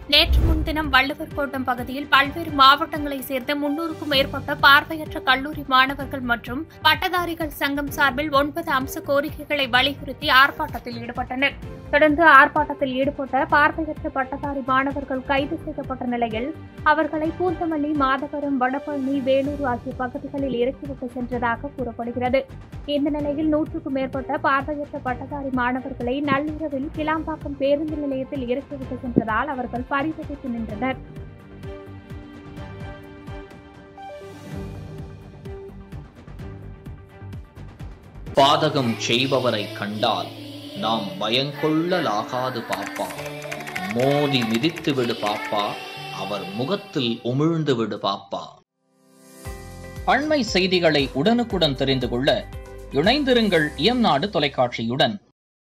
நேற்று முன்தினம் வள்ளுவர் கோட்டம் பகுதியில் பல்வேறு மாவட்டங்களைச் சேர்ந்த முன்னூறுக்கும் மேற்பட்ட பார்வையற்ற கல்லூரி மாணவர்கள் மற்றும் பட்டதாரிகள் சங்கம் சார்பில் ஒன்பது அம்ச கோரிக்கைகளை வலியுறுத்தி ஆர்ப்பாட்டத்தில் ஈடுபட்டனர் தொடர்ந்து ஆர்ப்பாட்டத்தில் ஈடுபட்ட பார்வையற்ற பட்டதாரி மாணவர்கள் கைது செய்யப்பட்ட நிலையில் அவர்களை பூந்தமல்லி மாதவரம் வடபழனி வேலூர் ஆகிய பகுதிகளில் இறக்கிவிட்டு சென்றதாக கூறப்படுகிறது இந்த நிலையில் நூற்றுக்கும் மேற்பட்ட பார்வையற்ற பட்டதாரி மாணவர்களை நள்ளிரவில் கிளாம்பாக்கம் பேருந்து நிலையத்தில் இறக்கிவிட்டு சென்றதால் அவர்கள் பரிதவித்து நின்றனர் பாதகம் செய்பவரை கண்டால் நாம் பயங்கொள்ளலாகாது பாப்பா மோதி மிதித்து விடு பாப்பா அவர் முகத்தில் உமிழ்ந்து விடு பாப்பா அண்மை செய்திகளை உடனுக்குடன் தெரிந்து கொள்ள இணைந்திருங்கள் இயம்நாடு தொலைக்காட்சியுடன்